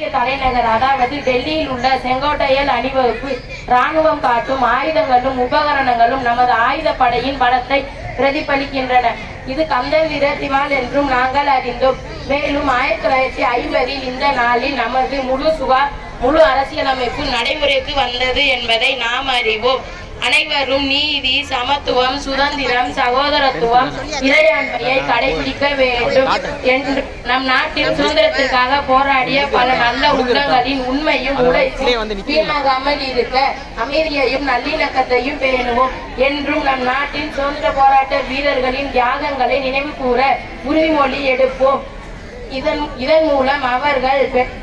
இந்திய தலைநகர் அதாவது டெல்லியில் உள்ள செங்கோட்டையல் அணிவகுப்பு ராணுவம் காட்டும் ஆயுதங்களும் உபகரணங்களும் நமது ஆயுதப்படையின் பலத்தை பிரதிபலிக்கின்றன இது கந்தவீர திவால் என்றும் நாங்கள் அறிந்தோம் மேலும் ஆயிரத்தி தொள்ளாயிரத்தி ஐம்பதில் இந்த நாளில் நமது முழு சுகா முழு அரசியலமைப்பு நடைமுறைக்கு வந்தது என்பதை நாம் அறிவோம் அனைவரும் நீதி சமத்துவம் சுதந்திரம் சகோதரத்துவம் இறையாண்மையை கடைபிடிக்க வேண்டும் என்று நம் நாட்டின் சுதந்திரத்திற்காக போராடிய பல நல்ல உள்ளங்களின் உண்மையும் உழைப்பும் வீணாகாமல் இருக்க அமைதியையும் நல்லிணக்கத்தையும் பேணுவோம் என்றும் நம் நாட்டின் சுதந்திர போராட்ட வீரர்களின் தியாகங்களை நினைவு கூற உறுதிமொழி எடுப்போம் இதன் இதன் மூலம் அவர்கள் பெ-